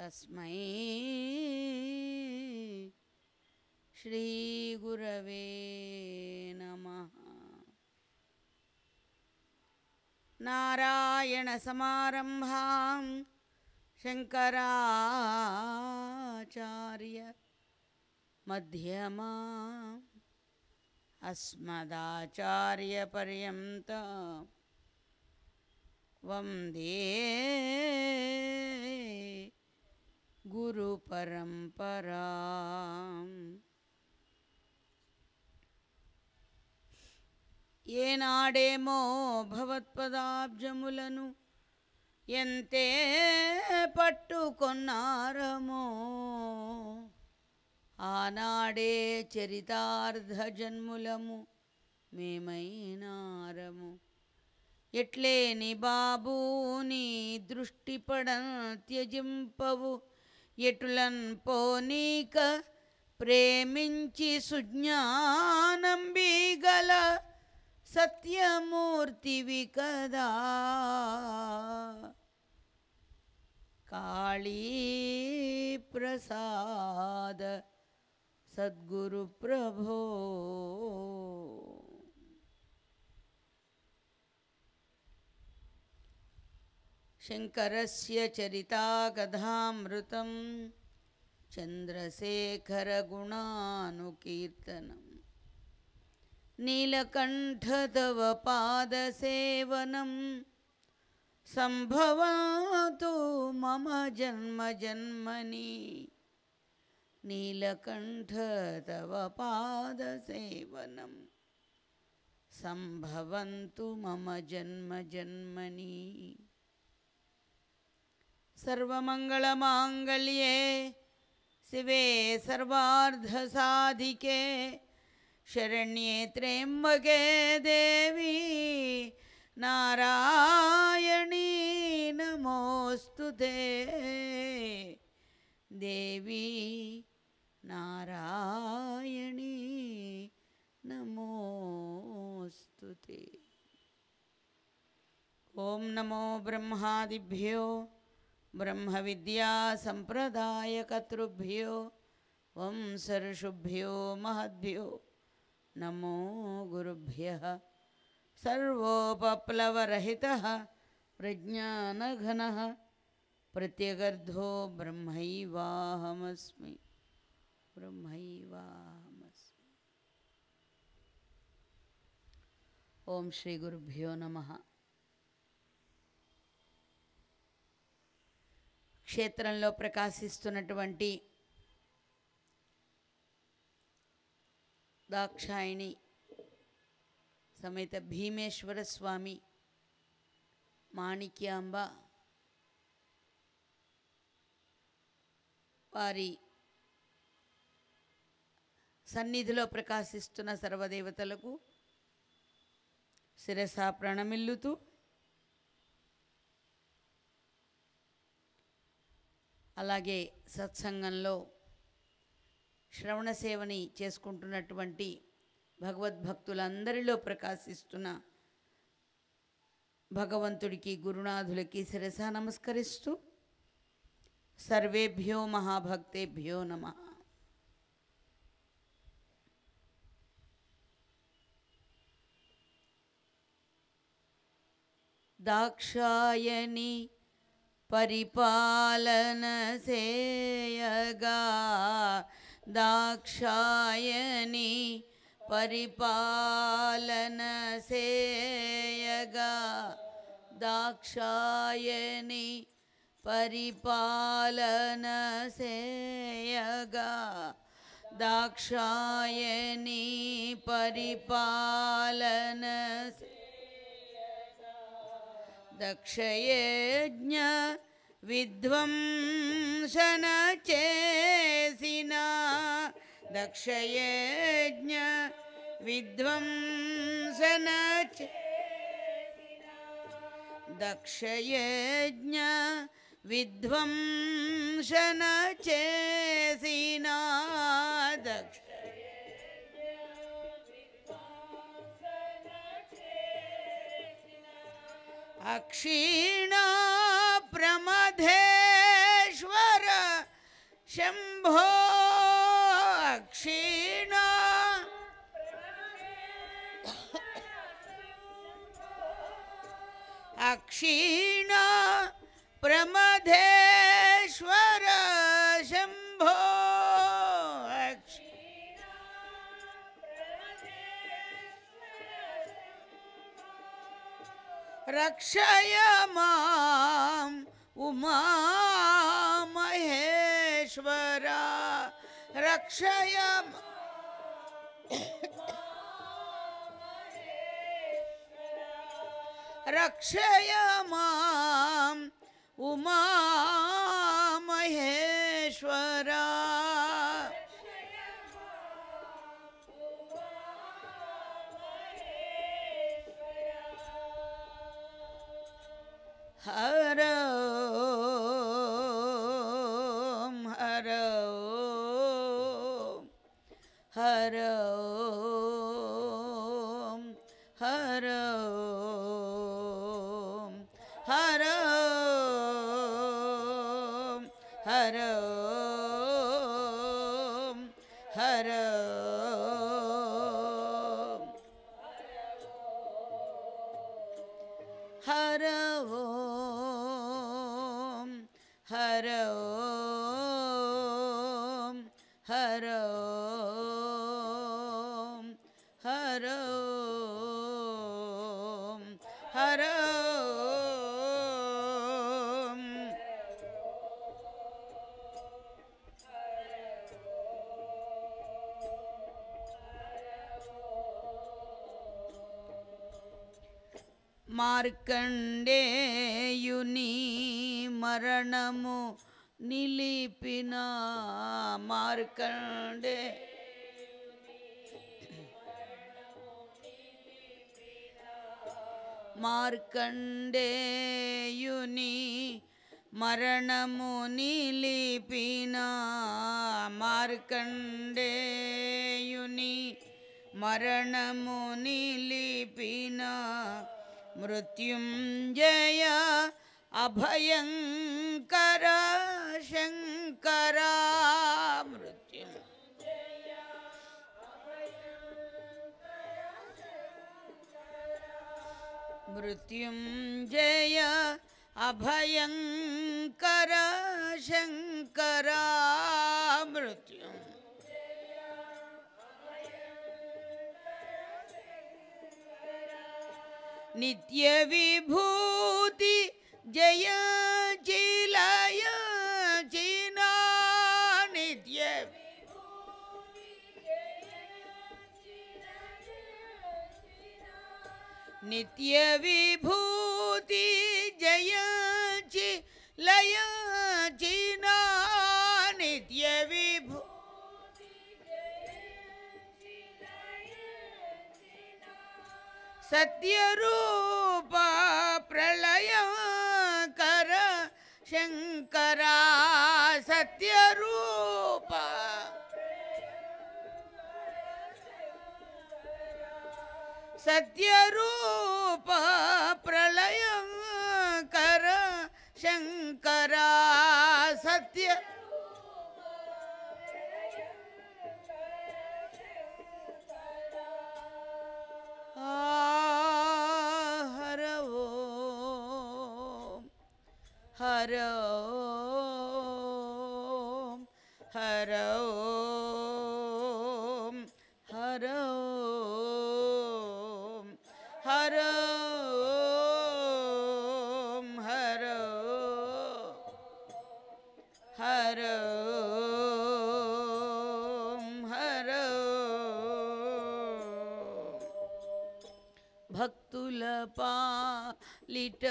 తస్మై శ్రీగురవే నమ నారాయణసమారంభాం శంకరాచార్య మధ్యమా అస్మదాచార్యపర్యంత వందే గురుపరంపరా ఏనాడేమో భవత్పదాబ్జములను ఎంతే పట్టుకొన్నారమో ఆనాడే చరితార్థ జన్ములము మేమైనారము ఎట్లేని బాబు నీ దృష్టి పడన్ త్యజింపవు ఎటులన్ పోనీక ప్రేమించి సుజ్ఞానం గల సత్యమూర్తివి కదా కాళీ ప్రసాద సద్గురు ప్రభో శంకరస్య చరితాగధామృతం చంద్రశేఖరగుణానుకీర్తనం నీలకంఠ తవ పాదసేవనం సంభవతు మమ జన్మ జన్మని నీలకంఠ తవ పాదసేవనం సంభవంతు మమ జన్మ జన్మని సర్వమంగళమాంగళ్యే శివే సర్వార్ధసాధికే శరణ్యే త్ర్యంబకే దేవి నారాయణీ నమోస్తు దేవి నారాయణీ నమోస్తు ఓం నమో బ్రహ్మాదిభ్యో బ్రహ్మ విద్యా సంప్రదాయకర్తృభ్యో వంశర్షుభ్యో మహద్భ్యో నమో గురుభ్య సర్వోపప్లవరహిత ప్రజ్ఞానఘన ప్రత్యగర్ధో బ్రహ్మైవాహమస్మి బ్రహ్మైవాహమస్మి ఓం శ్రీ గురుభ్యో నమః క్షేత్రంలో ప్రకాశిస్తున్నటువంటి దాక్షాయిణి సమేత భీమేశ్వర స్వామి మాణిక్యాంబ వారి సన్నిధిలో ప్రకాశిస్తున్న సర్వదేవతలకు శిరస ప్రణమిల్లుతూ అలాగే సత్సంగంలో శ్రవణ సేవని చేసుకుంటున్నటువంటి భగవద్భక్తులందరిలో ప్రకాశిస్తున్న భగవంతుడికి గురునాథులకి శిరస నమస్కరిస్తూ సర్వేభ్యో మహాభక్తేభ్యో నమ దాక్షాయణి పరిపాలన సేయగా దాక్షాయణి పరిపాలన సేయగా దాక్షాయణి పరిపాలన సేయగా దాక్షాయణి పరిపాలన సే- దక్షయజ్ఞ విధ్వంసన చేసిన దక్షయజ్ఞ విధ్వంసన చే- దక్షయజ్ఞ విధ్వంసన చేసిన దక్ష అక్షీణ ప్రమధేశ్వర शम्भो क्षीण अक्षीण प्रमथेश्वर शम्भो अक्षीण रक्षय माम् उमामहेश्वरा रक्षय मा- रक्षय माम् उमामहेश्वरा हर ॐ हर ॐ हर ॐ हर ॐ हर ॐ हर ॐ हर ॐ हर ॐ हर ॐ हर ॐ हर ॐ हर ॐ మార్కండేయుని మరణము నిలిపిన మార్కండే మార్కండేయుని మరణము నిలిపిన మార్కండేయుని మరణము నిలిపిన మృత్యుంజయ అభయంకర శంకర మృత్యుం మృత్యుంజయ అభయంకర శంకర మృత్యుం నిత్య విభూతి జయ చిలయ చినా నిత్య నిత్య విభూతి జయ చిలయ చినా నిత్య విభూ సత్యరూప ప్రళయకర శంకర సత్యరూప సత్యరూప ప్రళయకర శంకర సత్య ఆ హర ఓం హర ఓం హర ఓం హర ఓం హర ఓం హర ఓం హర ఓం హర ఓం భక్తుల పాలిట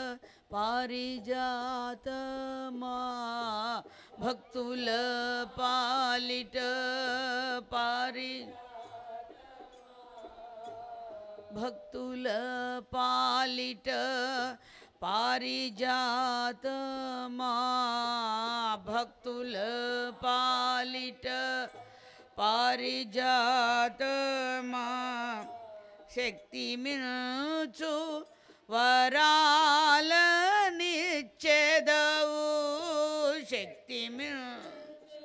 పారిజాతమా భక్తుల పాలిట పారి భక్తుల పాలిట పారిజాతమా భక్తుల పాలిట పారిజాతమా శక్తి మిల్చు వరాలనిచ్చెదవు శక్తి మిల్చు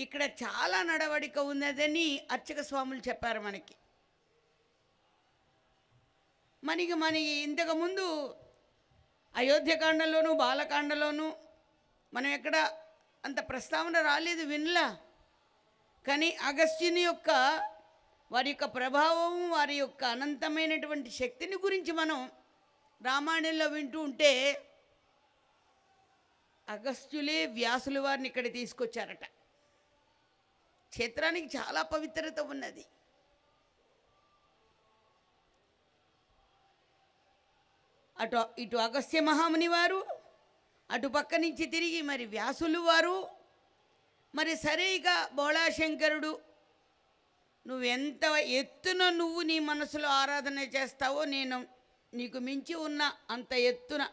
ఇక్కడ చాలా నడవడిక ఉన్నదని అర్చక స్వాములు చెప్పారు మనకి మనకి మనకి ఇంతకుముందు అయోధ్యకాండలోను బాలకాండలోను మనం ఎక్కడ అంత ప్రస్తావన రాలేదు వినలా కానీ అగస్త్యుని యొక్క వారి యొక్క ప్రభావం వారి యొక్క అనంతమైనటువంటి శక్తిని గురించి మనం రామాయణంలో వింటూ ఉంటే అగస్త్యులే వ్యాసుల వారిని ఇక్కడ తీసుకొచ్చారట క్షేత్రానికి చాలా పవిత్రత ఉన్నది అటు ఇటు అగస్త్య మహాముని వారు అటు పక్క నుంచి తిరిగి మరి వ్యాసులు వారు మరి సరే ఇక బోళాశంకరుడు నువ్వెంత ఎత్తున నువ్వు నీ మనసులో ఆరాధన చేస్తావో నేను నీకు మించి ఉన్న అంత ఎత్తున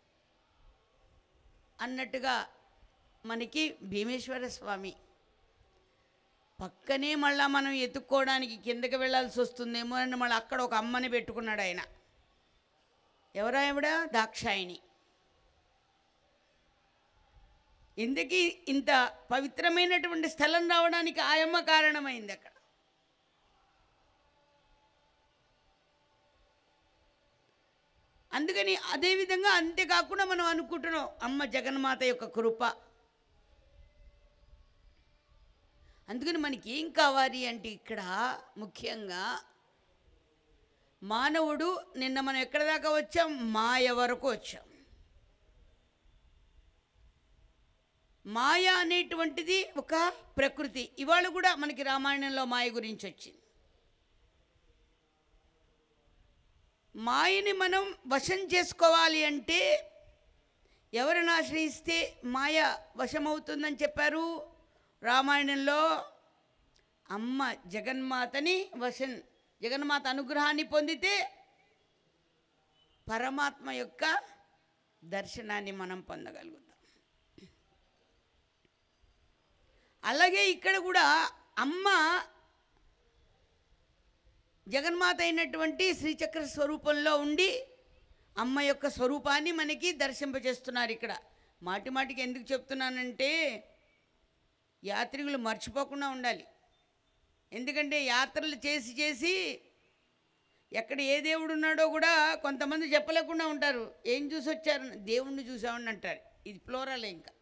అన్నట్టుగా మనకి భీమేశ్వర స్వామి పక్కనే మళ్ళా మనం ఎత్తుక్కోవడానికి కిందకి వెళ్ళాల్సి వస్తుందేమో అని మళ్ళీ అక్కడ ఒక అమ్మని పెట్టుకున్నాడు ఆయన ఎవరా ఆవిడ దాక్షాయిని ఇందుకీ ఇంత పవిత్రమైనటువంటి స్థలం రావడానికి ఆయమ్మ కారణమైంది అక్కడ అందుకని అదేవిధంగా అంతేకాకుండా మనం అనుకుంటున్నాం అమ్మ జగన్మాత యొక్క కృప అందుకని మనకి ఏం కావాలి అంటే ఇక్కడ ముఖ్యంగా మానవుడు నిన్న మనం ఎక్కడ దాకా వచ్చాం మాయ వరకు వచ్చాం మాయ అనేటువంటిది ఒక ప్రకృతి ఇవాళ కూడా మనకి రామాయణంలో మాయ గురించి వచ్చింది మాయని మనం వశం చేసుకోవాలి అంటే ఎవరిని ఆశ్రయిస్తే మాయ వశమవుతుందని చెప్పారు రామాయణంలో అమ్మ జగన్మాతని వశం జగన్మాత అనుగ్రహాన్ని పొందితే పరమాత్మ యొక్క దర్శనాన్ని మనం పొందగలుగుతాం అలాగే ఇక్కడ కూడా అమ్మ జగన్మాత అయినటువంటి శ్రీచక్ర స్వరూపంలో ఉండి అమ్మ యొక్క స్వరూపాన్ని మనకి దర్శింపజేస్తున్నారు ఇక్కడ మాటి మాటికి ఎందుకు చెప్తున్నానంటే యాత్రికులు మర్చిపోకుండా ఉండాలి ఎందుకంటే యాత్రలు చేసి చేసి ఎక్కడ ఏ దేవుడు ఉన్నాడో కూడా కొంతమంది చెప్పలేకుండా ఉంటారు ఏం చూసి వచ్చారు దేవుణ్ణి చూసామని అంటారు ఇది ఫ్లోరల్ ఇంకా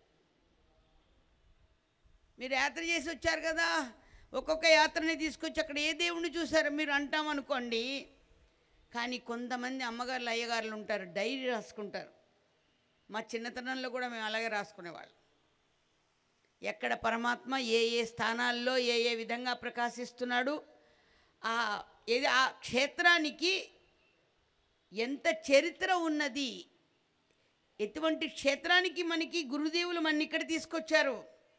మీరు యాత్ర చేసి వచ్చారు కదా ఒక్కొక్క యాత్రని తీసుకొచ్చి అక్కడ ఏ దేవుణ్ణి చూసారో మీరు అంటామనుకోండి కానీ కొంతమంది అమ్మగారులు అయ్యగారులు ఉంటారు డైరీ రాసుకుంటారు మా చిన్నతనంలో కూడా మేము అలాగే రాసుకునేవాళ్ళం ఎక్కడ పరమాత్మ ఏ ఏ స్థానాల్లో ఏ ఏ విధంగా ప్రకాశిస్తున్నాడు ఆ ఏది ఆ క్షేత్రానికి ఎంత చరిత్ర ఉన్నది ఎటువంటి క్షేత్రానికి మనకి గురుదేవులు మన ఇక్కడ తీసుకొచ్చారు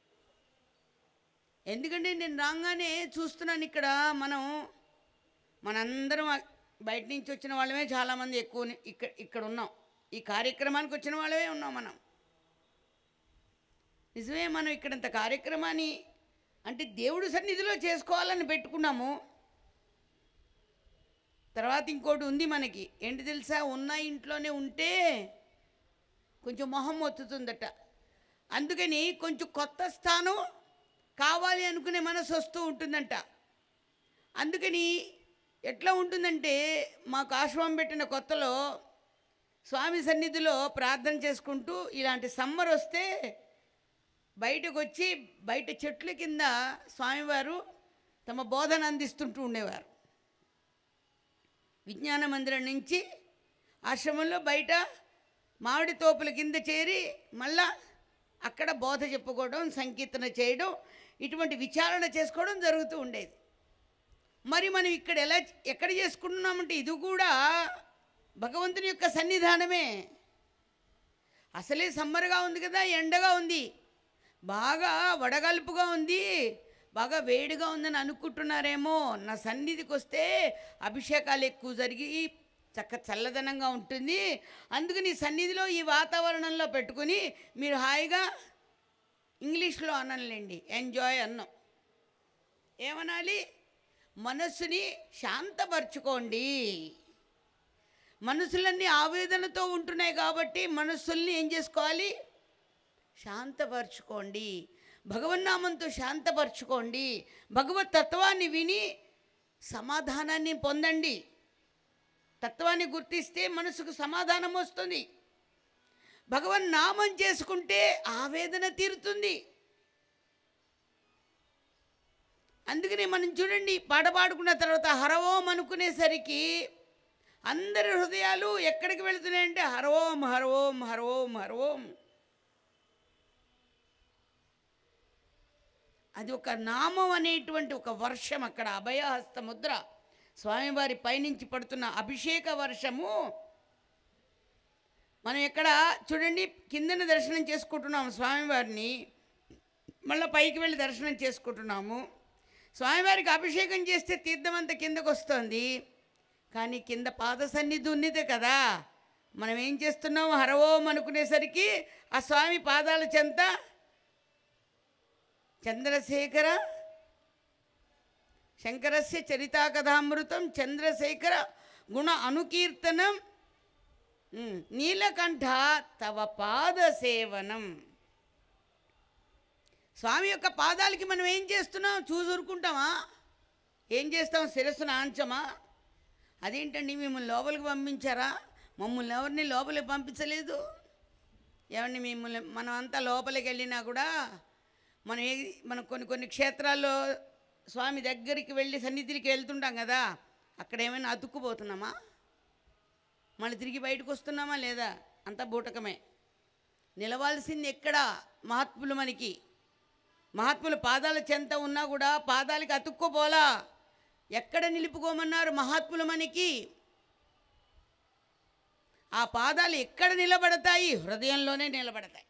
ఎందుకంటే నేను రాగానే చూస్తున్నాను ఇక్కడ మనం మనందరం ఆ- బయట నుంచి వచ్చిన వాళ్ళమే చాలామంది ఎక్కువ ని- ఇక్కడ ఇక్కడ ఉన్నాం ఈ కార్యక్రమానికి వచ్చిన వాళ్ళమే ఉన్నాం మనం నిజమే మనం ఇక్కడంత కార్యక్రమాన్ని అంటే దేవుడు సన్నిధిలో చేసుకోవాలని పెట్టుకున్నాము తర్వాత ఇంకోటి ఉంది మనకి ఏంటి తెలుసా ఉన్న ఇంట్లోనే ఉంటే కొంచెం మొహం ఒత్తుతుందట అందుకని కొంచెం కొత్త స్థానం కావాలి అనుకునే మనసు వస్తూ ఉంటుందంట అందుకని ఎట్లా ఉంటుందంటే మాకు ఆశ్రమం పెట్టిన కొత్తలో స్వామి సన్నిధిలో ప్రార్థన చేసుకుంటూ ఇలాంటి సమ్మర్ వస్తే బయటకు వచ్చి బయట చెట్ల కింద స్వామివారు తమ బోధన అందిస్తుంటూ ఉండేవారు విజ్ఞాన మందిరం నుంచి ఆశ్రమంలో బయట మామిడి తోపుల కింద చేరి మళ్ళా అక్కడ బోధ చెప్పుకోవడం సంకీర్తన చేయడం ఇటువంటి విచారణ చేసుకోవడం జరుగుతూ ఉండేది మరి మనం ఇక్కడ ఎలా ఎక్కడ చేసుకుంటున్నామంటే ఇది కూడా భగవంతుని యొక్క సన్నిధానమే అసలే సమ్మర్గా ఉంది కదా ఎండగా ఉంది బాగా వడగలుపుగా ఉంది బాగా వేడిగా ఉందని అనుకుంటున్నారేమో నా సన్నిధికి వస్తే అభిషేకాలు ఎక్కువ జరిగి చక్క చల్లదనంగా ఉంటుంది అందుకని ఈ సన్నిధిలో ఈ వాతావరణంలో పెట్టుకుని మీరు హాయిగా ఇంగ్లీష్లో అనలేండి ఎంజాయ్ అన్నాం ఏమనాలి మనస్సుని శాంతపరచుకోండి మనసులన్నీ ఆవేదనతో ఉంటున్నాయి కాబట్టి మనస్సుల్ని ఏం చేసుకోవాలి శాంతపరచుకోండి భగవన్నామంతో శాంతపరచుకోండి భగవత్ తత్వాన్ని విని సమాధానాన్ని పొందండి తత్వాన్ని గుర్తిస్తే మనసుకు సమాధానం వస్తుంది భగవన్ నామం చేసుకుంటే ఆవేదన తీరుతుంది అందుకనే మనం చూడండి పాట పాడుకున్న తర్వాత హరవోం అనుకునేసరికి అందరి హృదయాలు ఎక్కడికి వెళుతున్నాయంటే హరవోం హరవోం హరవోం హరవోం అది ఒక నామం అనేటువంటి ఒక వర్షం అక్కడ అభయహస్త ముద్ర స్వామివారి పైనుంచి పడుతున్న అభిషేక వర్షము మనం ఎక్కడ చూడండి కిందన దర్శనం చేసుకుంటున్నాము స్వామివారిని మళ్ళీ పైకి వెళ్ళి దర్శనం చేసుకుంటున్నాము స్వామివారికి అభిషేకం చేస్తే తీర్థం అంతా కిందకు వస్తుంది కానీ కింద పాద సన్నిధి ఉన్నదే కదా మనం ఏం చేస్తున్నాం హరవోం అనుకునేసరికి ఆ స్వామి పాదాల చెంత చంద్రశేఖర శంకరస్య చరితాకథామృతం చంద్రశేఖర గుణ అనుకీర్తనం ఉమ్, నీలకంఠ తవ పాద సేవనం స్వామి యొక్క పాదాలకి మనం ఏం చేస్తున్నాం చూసురుకుంటామా ఏం చేస్తాం శిరస్సును ఆంచమా అదేంటండి మిమ్మల్ని లోపలికి పంపించారా మమ్మల్ని ఎవరిని లోపలికి పంపించలేదు ఏమండి మిమ్మల్ని మనం అంతా లోపలికి వెళ్ళినా కూడా మనం ఏ మనం కొన్ని కొన్ని క్షేత్రాల్లో స్వామి దగ్గరికి వెళ్ళి సన్నిధికి వెళ్తుంటాం కదా అక్కడ ఏమైనా అతుక్కుపోతున్నామా మళ్ళీ తిరిగి బయటకు వస్తున్నామా లేదా అంత బూటకమే నిలవాల్సింది ఎక్కడ మహాత్ములు మనకి మహాత్ములు పాదాల చెంత ఉన్నా కూడా పాదాలకి అతుక్కోపోలా ఎక్కడ నిలుపుకోమన్నారు మహాత్ములు మనకి ఆ పాదాలు ఎక్కడ నిలబడతాయి హృదయంలోనే నిలబడతాయి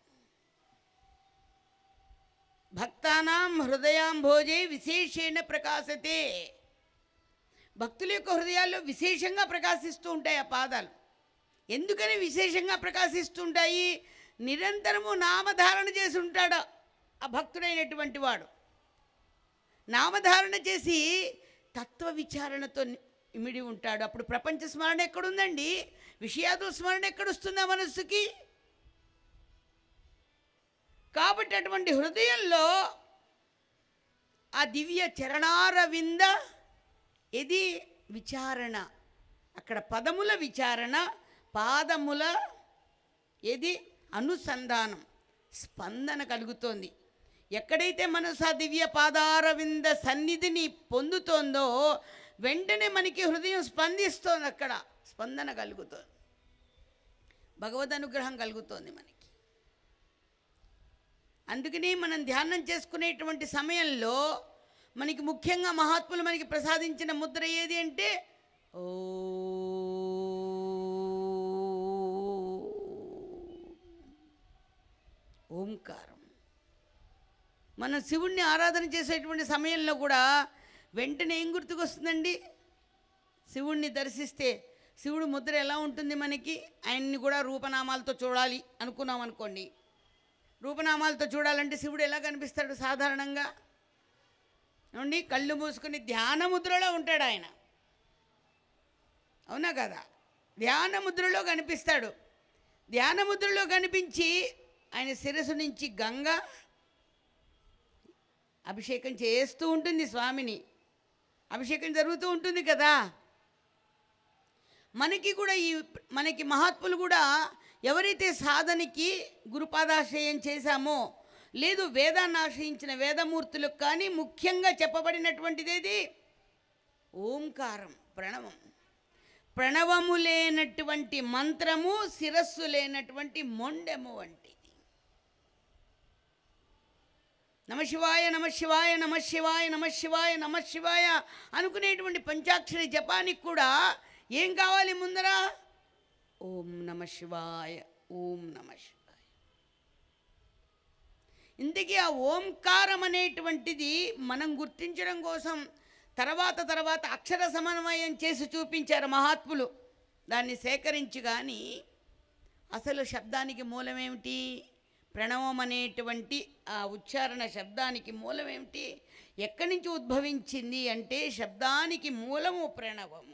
భక్తానాం హృదయాంభోజే విశేషేణ ప్రకాశతే భక్తుల యొక్క హృదయాల్లో విశేషంగా ప్రకాశిస్తూ ఉంటాయి ఆ పాదాలు ఎందుకని విశేషంగా ప్రకాశిస్తూ ఉంటాయి నిరంతరము నామధారణ చేసి ఉంటాడు ఆ భక్తుడైనటువంటి వాడు నామధారణ చేసి తత్వ విచారణతో ని- ఇమిడి ఉంటాడు అప్పుడు ప్రపంచ స్మరణ ఎక్కడుందండి విషయాదుల స్మరణ ఎక్కడొస్తుందా మనస్సుకి కాబట్టి అటువంటి హృదయంలో ఆ దివ్య చరణారవింద ఇది విచారణ అక్కడ పదముల విచారణ పాదముల ఏది అనుసంధానం స్పందన కలుగుతోంది ఎక్కడైతే మనసు ఆ దివ్య పాదారవింద సన్నిధిని పొందుతోందో వెంటనే మనకి హృదయం స్పందిస్తోంది అక్కడ స్పందన కలుగుతోంది భగవద్ అనుగ్రహం కలుగుతోంది మనకి అందుకని మనం ధ్యానం చేసుకునేటువంటి సమయంలో మనకి ముఖ్యంగా మహాత్ములు మనకి ప్రసాదించిన ముద్ర ఏది అంటే ఓ ఓంకారం మనం శివుణ్ణి ఆరాధన చేసేటువంటి సమయంలో కూడా వెంటనే ఏం గుర్తుకొస్తుందండి శివుణ్ణి దర్శిస్తే శివుడు ముద్ర ఎలా ఉంటుంది మనకి ఆయన్ని కూడా రూపనామాలతో చూడాలి అనుకున్నాం అనుకోండి రూపనామాలతో చూడాలంటే శివుడు ఎలా కనిపిస్తాడు సాధారణంగా ఏమండి కళ్ళు మూసుకుని ధ్యాన ముద్రలో ఉంటాడు ఆయన అవునా కదా ధ్యాన ముద్రలో కనిపిస్తాడు ధ్యాన ముద్రలో కనిపించి ఆయన శిరస్సు నుంచి గంగ అభిషేకం చేస్తూ ఉంటుంది స్వామిని అభిషేకం జరుగుతూ ఉంటుంది కదా మనకి కూడా ఈ మనకి మహాత్ములు కూడా ఎవరైతే సాధనకి గురుపాదాశ్రయం చేశామో లేదు వేదాన్ని ఆశ్రయించిన వేదమూర్తులకు కానీ ముఖ్యంగా చెప్పబడినటువంటిది ఏది ఓంకారం ప్రణవం ప్రణవము లేనటువంటి మంత్రము శిరస్సు లేనటువంటి మొండెము వంటిది నమశివాయ నమశివాయ నమశివాయ నమశివాయ నమశివాయ అనుకునేటువంటి పంచాక్షరి జపానికి కూడా ఏం కావాలి ముందర ఓం నమ శివాయ ఓం నమ శివాయ ఇంతకీ ఆ ఓంకారం అనేటువంటిది మనం గుర్తించడం కోసం తర్వాత తర్వాత అక్షర సమన్వయం చేసి చూపించారు మహాత్ములు దాన్ని సేకరించి కానీ అసలు శబ్దానికి మూలమేమిటి ప్రణవం అనేటువంటి ఆ ఉచ్చారణ శబ్దానికి మూలమేమిటి ఎక్కడి నుంచి ఉద్భవించింది అంటే శబ్దానికి మూలము ప్రణవము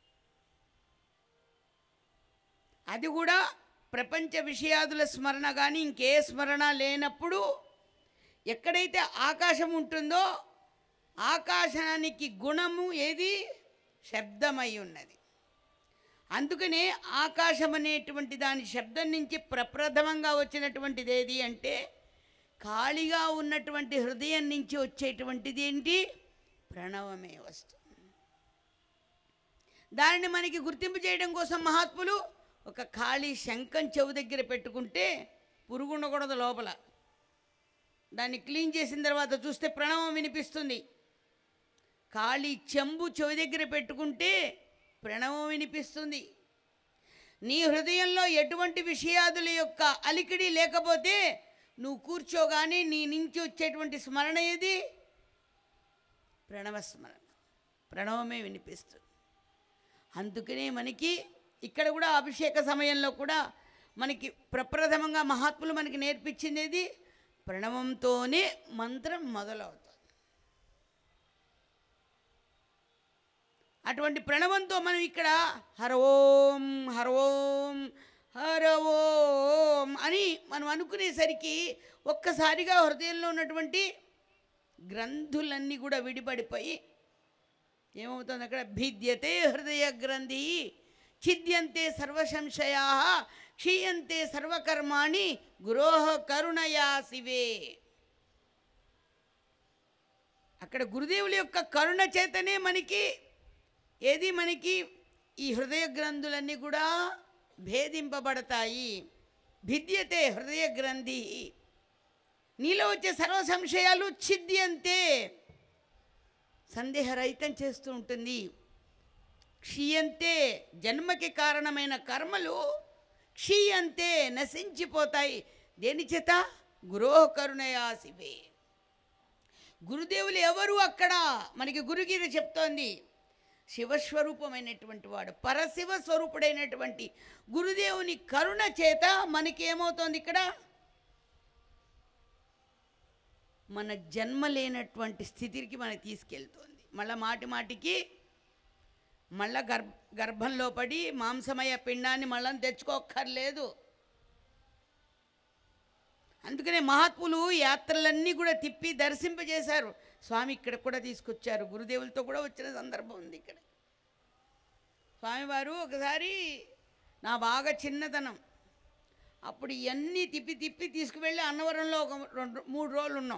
అది కూడా ప్రపంచ విషయాదుల స్మరణ కానీ ఇంకే స్మరణ లేనప్పుడు ఎక్కడైతే ఆకాశం ఉంటుందో ఆకాశానికి గుణము ఏది శబ్దమై ఉన్నది అందుకనే ఆకాశం అనేటువంటి దాని శబ్దం నుంచి ప్రప్రథమంగా వచ్చినటువంటిది ఏది అంటే ఖాళీగా ఉన్నటువంటి హృదయం నుంచి వచ్చేటువంటిది ఏంటి ప్రణవమే వస్తుంది దానిని మనకి గుర్తింపు చేయడం కోసం మహాత్ములు ఒక ఖాళీ శంఖం చెవు దగ్గర పెట్టుకుంటే పురుగు ఉండకూడదు లోపల దాన్ని క్లీన్ చేసిన తర్వాత చూస్తే ప్రణవం వినిపిస్తుంది ఖాళీ చెంబు చెవి దగ్గర పెట్టుకుంటే ప్రణవం వినిపిస్తుంది నీ హృదయంలో ఎటువంటి విషయాదుల యొక్క అలికిడి లేకపోతే నువ్వు కూర్చోగానే నీ నుంచి వచ్చేటువంటి స్మరణ ఏది ప్రణవ స్మరణ ప్రణవమే వినిపిస్తుంది అందుకనే మనకి ఇక్కడ కూడా అభిషేక సమయంలో కూడా మనకి ప్రప్రథమంగా మహాత్ములు మనకి నేర్పించింది ఏది ప్రణవంతోనే మంత్రం మొదలవుతుంది అటువంటి ప్రణవంతో మనం ఇక్కడ హర ఓం హర ఓం హర ఓం అని మనం అనుకునేసరికి ఒక్కసారిగా హృదయంలో ఉన్నటువంటి గ్రంథులన్నీ కూడా విడిపడిపోయి ఏమవుతుంది అక్కడ భిద్యతే హృదయ గ్రంథి ఛిద్యంతే సర్వసంశయా క్షీయంతే సర్వకర్మాణి గురోహ కరుణయా శివే అక్కడ గురుదేవుల యొక్క కరుణ చేతనే మనకి ఏది మనకి ఈ హృదయ గ్రంథులన్నీ కూడా భేదింపబడతాయి భిద్యతే హృదయ గ్రంథి నీలో వచ్చే సర్వ సంశయాలు ఛిద్యంతే సందేహరహితం చేస్తూ ఉంటుంది క్షీయంతే జన్మకి కారణమైన కర్మలు క్షీయంతే నశించిపోతాయి దేని చేత గురో కరుణయా శివే గురుదేవులు ఎవరు అక్కడ మనకి గురుగీత చెప్తోంది శివస్వరూపమైనటువంటి వాడు పరశివ స్వరూపుడైనటువంటి గురుదేవుని కరుణ చేత మనకి ఏమవుతోంది ఇక్కడ మన జన్మ లేనటువంటి స్థితికి మనకి తీసుకెళ్తోంది మళ్ళా మాటి మాటికి మళ్ళా గర్భ గర్భంలో పడి మాంసమయ పిండాన్ని మళ్ళా తెచ్చుకోక్కర్లేదు అందుకనే మహాత్ములు యాత్రలన్నీ కూడా తిప్పి దర్శింపజేశారు స్వామి ఇక్కడ కూడా తీసుకొచ్చారు గురుదేవులతో కూడా వచ్చిన సందర్భం ఉంది ఇక్కడ స్వామివారు ఒకసారి నా బాగా చిన్నతనం అప్పుడు ఇవన్నీ తిప్పి తిప్పి తీసుకువెళ్ళి అన్నవరంలో ఒక రెండు మూడు రోజులు ఉన్నాం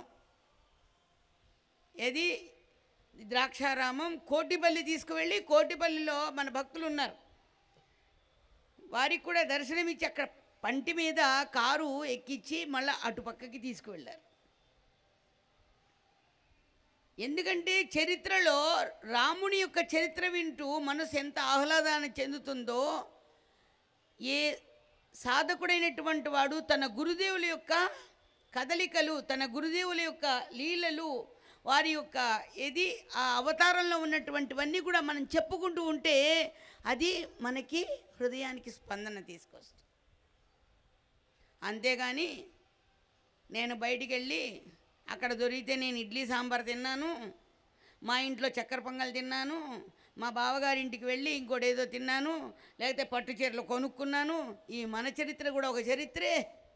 ఏది ద్రాక్షారామం కోటిపల్లి తీసుకువెళ్ళి కోటిపల్లిలో మన భక్తులు ఉన్నారు వారికి కూడా దర్శనమిచ్చి అక్కడ పంటి మీద కారు ఎక్కించి మళ్ళీ అటు పక్కకి తీసుకువెళ్ళారు ఎందుకంటే చరిత్రలో రాముని యొక్క చరిత్ర వింటూ మనసు ఎంత ఆహ్లాదాన్ని చెందుతుందో ఏ సాధకుడైనటువంటి వాడు తన గురుదేవుల యొక్క కదలికలు తన గురుదేవుల యొక్క లీలలు వారి యొక్క ఏది ఆ అవతారంలో ఉన్నటువంటివన్నీ కూడా మనం చెప్పుకుంటూ ఉంటే అది మనకి హృదయానికి స్పందన తీసుకొస్తుంది అంతేగాని నేను బయటికి వెళ్ళి అక్కడ దొరికితే నేను ఇడ్లీ సాంబార్ తిన్నాను మా ఇంట్లో చక్కెర పొంగల్ తిన్నాను మా బావగారి ఇంటికి వెళ్ళి ఇంకోటి ఏదో తిన్నాను లేకపోతే పట్టు చీరలు కొనుక్కున్నాను ఈ మన చరిత్ర కూడా ఒక చరిత్రే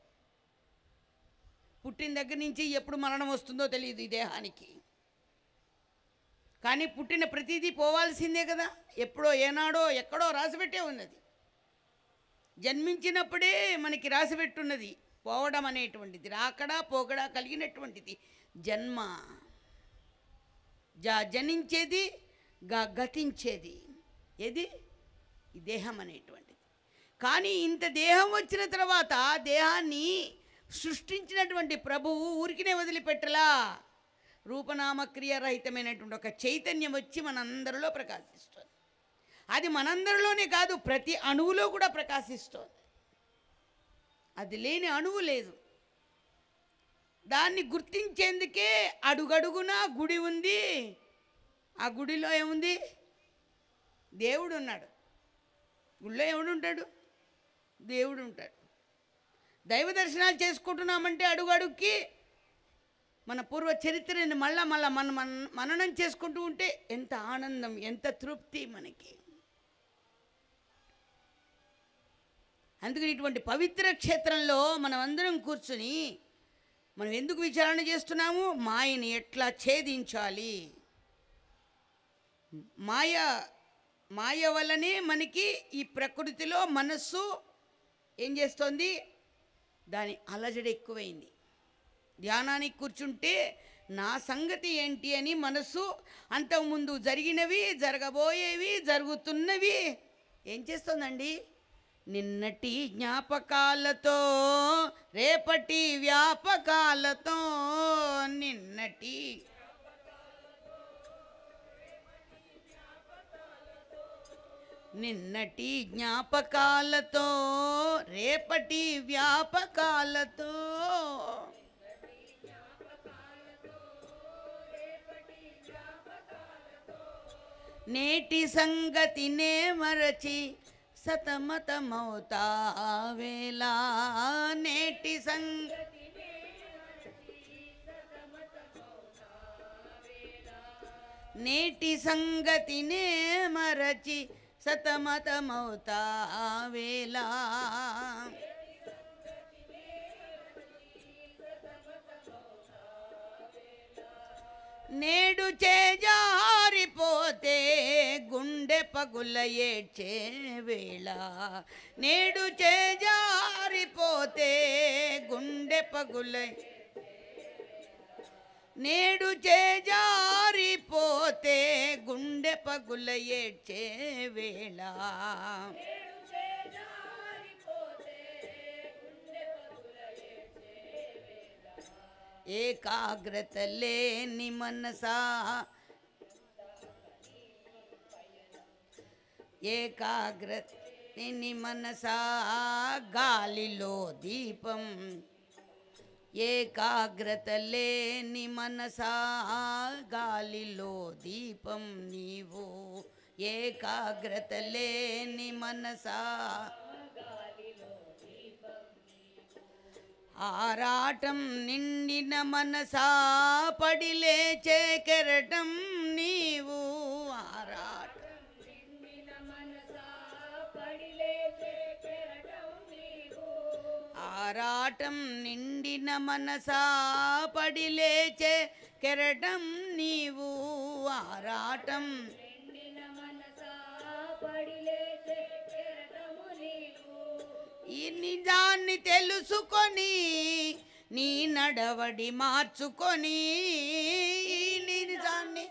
పుట్టిన దగ్గర నుంచి ఎప్పుడు మరణం వస్తుందో తెలియదు ఈ దేహానికి కానీ పుట్టిన ప్రతిదీ పోవాల్సిందే కదా ఎప్పుడో ఏనాడో ఎక్కడో రాసిపెట్టే ఉన్నది జన్మించినప్పుడే మనకి రాసిపెట్టున్నది పోవడం అనేటువంటిది రాకడా పోకడా కలిగినటువంటిది జన్మ జా జనించేది గా గతించేది ఏది ఈ దేహం అనేటువంటిది కానీ ఇంత దేహం వచ్చిన తర్వాత దేహాన్ని సృష్టించినటువంటి ప్రభువు ఊరికినే వదిలిపెట్టలా రూపనామక్రియారహితమైనటువంటి ఒక చైతన్యం వచ్చి మనందరిలో ప్రకాశిస్తుంది అది మనందరిలోనే కాదు ప్రతి అణువులో కూడా ప్రకాశిస్తోంది అది లేని అణువు లేదు దాన్ని గుర్తించేందుకే అడుగడుగునా గుడి ఉంది ఆ గుడిలో ఏముంది దేవుడు ఉన్నాడు గుళ్ళో ఎవడు ఉంటాడు దేవుడు ఉంటాడు దైవ దర్శనాలు చేసుకుంటున్నామంటే అడుగు అడుగుకి మన పూర్వ చరిత్రని మళ్ళా మళ్ళా మన మన మననం చేసుకుంటూ ఉంటే ఎంత ఆనందం ఎంత తృప్తి మనకి అందుకని ఇటువంటి పవిత్ర క్షేత్రంలో మనం అందరం కూర్చుని మనం ఎందుకు విచారణ చేస్తున్నాము మాయని ఎట్లా ఛేదించాలి మాయ మాయ వల్లనే మనకి ఈ ప్రకృతిలో మనస్సు ఏం చేస్తోంది దాని అలజడి ఎక్కువైంది ధ్యానానికి కూర్చుంటే నా సంగతి ఏంటి అని మనస్సు అంతకుముందు జరిగినవి జరగబోయేవి జరుగుతున్నవి ఏం చేస్తోందండి నిన్నటి జ్ఞాపకాలతో రేపటి వ్యాపకాలతో నిన్నటి నిన్నటి జ్ఞాపకాలతో రేపటి వ్యాపకాలతో నేటి సంగతినే మరచి సతమతమవుతావేలా నేటి సంగ నేటి సంగతినే మరచి సతమతమవుతావేలా నేడు చేజారిపోతే గుండె పగుల ఏడ్చే వేళ నేడు చేజారిపోతే గుండె పగుల నేడు చేజారిపోతే గుండె పగుల ఏడ్చే వేళ ఏకాగ్రత లేని మనసా ఏకాగ్రత లేని మనసా గాలిలో దీపం ఏకాగ్రత లేని మనసా గాలిలో దీపం నీవు ఏకాగ్రత లేని మనసా ఆరాటం నిండిన మనసా పడిలేచే కెరటం నీవు ఆరాటం ఆరాటం నిండిన మనసా పడిలేచే కెరటం నీవు ఆరాటం ఈ నిజాన్ని తెలుసుకొని నీ నడవడి మార్చుకొని ఈ నిజాన్ని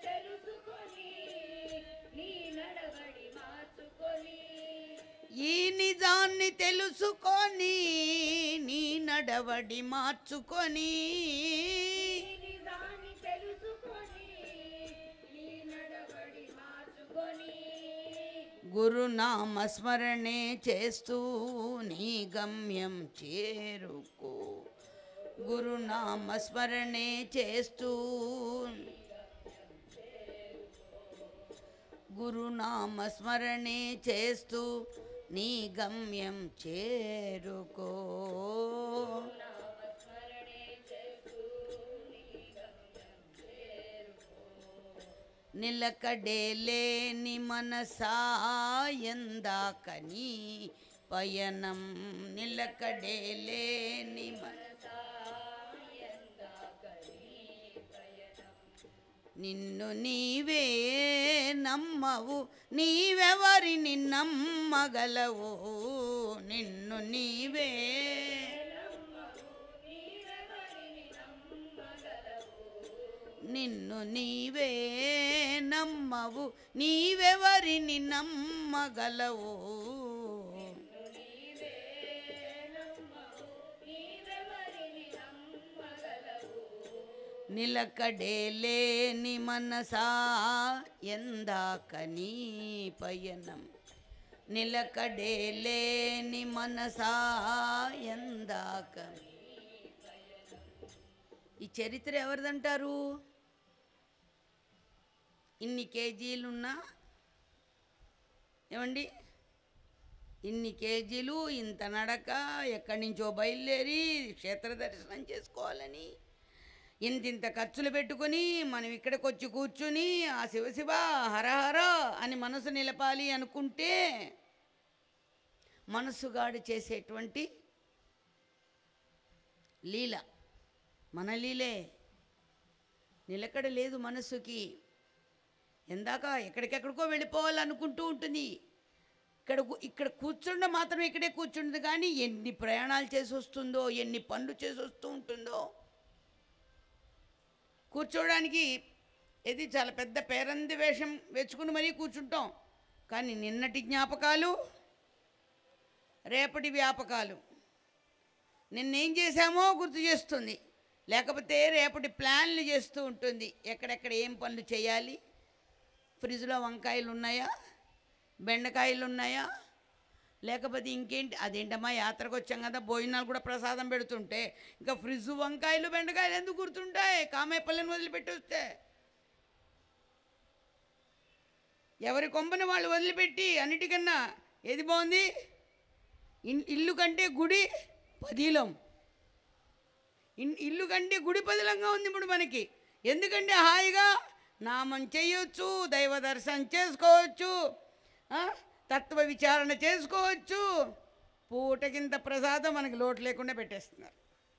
ఈ నిజాన్ని తెలుసుకొని నీ నడవడి మార్చుకొని గురునామ స్మరణే చేస్తూ నీ గమ్యం చేరుకో గురునామ స్మరణే చేస్తూ గురునామ స్మరణే చేస్తూ నీ గమ్యం చేరుకో నిలకడేలేని మనసాయందాకని పయనం నిలకడేలేని మన నిన్ను నీవే నమ్మవు నీవెవరిని నమ్మగలవు నిన్ను నీవే నిన్ను నీవే నమ్మవు నీవెవరిని నమ్మగలవు నిలకడేలేని మనసా ఎందాక నీ పయనం నిలకడేలేని మనసా ఎందాక ఈ చరిత్ర ఎవరిదంటారు ఇన్ని కేజీలున్నా ఏమండి ఇన్ని కేజీలు ఇంత నడక ఎక్కడి నుంచో బయలుదేరి క్షేత్ర దర్శనం చేసుకోవాలని ఇంత ఇంత ఖర్చులు పెట్టుకొని మనం ఇక్కడికి వచ్చి కూర్చుని ఆ శివశివ హరహర అని మనసు నిలపాలి అనుకుంటే మనసుగాడు చేసేటువంటి లీల మన లీలే నిలకడ లేదు మనస్సుకి ఎందాక ఎక్కడికెక్కడికో వెళ్ళిపోవాలనుకుంటూ ఉంటుంది ఇక్కడ కూ- ఇక్కడ కూర్చుండ మాత్రం ఇక్కడే కూర్చుంటుంది కానీ ఎన్ని ప్రయాణాలు చేసి వస్తుందో ఎన్ని పనులు చేసి వస్తూ ఉంటుందో కూర్చోవడానికి ఇది చాలా పెద్ద పేరంది వేషం వెచ్చుకుని మరీ కూర్చుంటాం కానీ నిన్నటి జ్ఞాపకాలు రేపటి వ్యాపకాలు నిన్నేం చేశామో గుర్తు చేస్తుంది లేకపోతే రేపటి ప్లాన్లు చేస్తూ ఉంటుంది ఎక్కడెక్కడ ఏం పనులు చేయాలి ఫ్రిడ్జ్లో వంకాయలు ఉన్నాయా బెండకాయలు ఉన్నాయా లేకపోతే ఇంకేంటి అదేంటమ్మా యాత్రకు వచ్చాం కదా భోజనాలు కూడా ప్రసాదం పెడుతుంటే ఇంకా ఫ్రిడ్జ్ వంకాయలు బెండకాయలు ఎందుకు గుర్తుంటాయి కామేపల్లిని వదిలిపెట్టి వస్తే ఎవరి కొంపని వాళ్ళు వదిలిపెట్టి అన్నిటికన్నా ఏది బాగుంది ఇన్- ఇల్లు కంటే గుడి పదిలం ఇన్- ఇల్లు కంటే గుడి పదిలంగా ఉంది ఇప్పుడు మనకి ఎందుకంటే హాయిగా నామం చేయొచ్చు దైవ దర్శనం చేసుకోవచ్చు ఆ? తత్వ విచారణ చేసుకోవచ్చు పూటకింత ప్రసాదం మనకి లోటు లేకుండా పెట్టేస్తున్నారు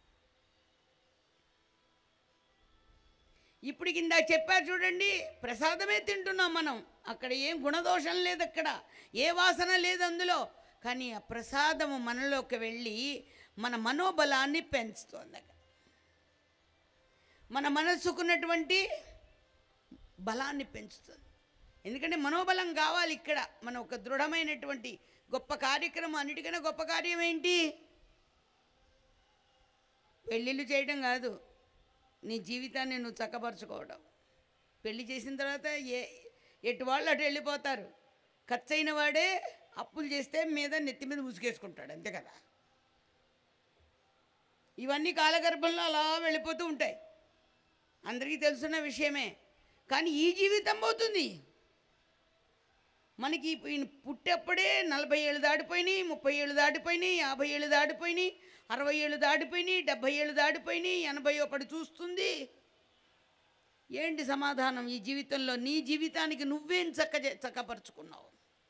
ఇప్పుడు కింద చెప్పారు చూడండి ప్రసాదమే తింటున్నాం మనం అక్కడ ఏం గుణదోషం లేదు అక్కడ ఏ వాసన లేదు అందులో కానీ ఆ ప్రసాదము మనలోకి వెళ్ళి మన మనోబలాన్ని పెంచుతోంది అక్కడ మన మనస్సుకున్నటువంటి బలాన్ని పెంచుతుంది ఎందుకంటే మనోబలం కావాలి ఇక్కడ మన ఒక దృఢమైనటువంటి గొప్ప కార్యక్రమం అన్నిటికన్నా గొప్ప కార్యం ఏంటి పెళ్ళిళ్ళు చేయడం కాదు నీ జీవితాన్ని నువ్వు చక్కపరచుకోవడం పెళ్లి చేసిన తర్వాత ఏ ఎటు వాళ్ళు అటు వెళ్ళిపోతారు ఖర్చు అయిన వాడే అప్పులు చేస్తే మీద నెత్తి మీద ముసుగేసుకుంటాడు అంతే కదా ఇవన్నీ కాలగర్భంలో అలా వెళ్ళిపోతూ ఉంటాయి అందరికీ తెలుసున్న విషయమే కానీ ఈ జీవితం పోతుంది మనకి ఇప్పుడు ఈయన పుట్టేప్పుడే నలభై ఏళ్ళు దాటిపోయినాయి ముప్పై ఏళ్ళు దాటిపోయినాయి యాభై ఏళ్ళు దాటిపోయినాయి అరవై ఏళ్ళు దాటిపోయినాయి డెబ్భై ఏళ్ళు దాటిపోయినాయి ఎనభై ఒకటి చూస్తుంది ఏంటి సమాధానం ఈ జీవితంలో నీ జీవితానికి నువ్వేం చక్క చక్కపరుచుకున్నావు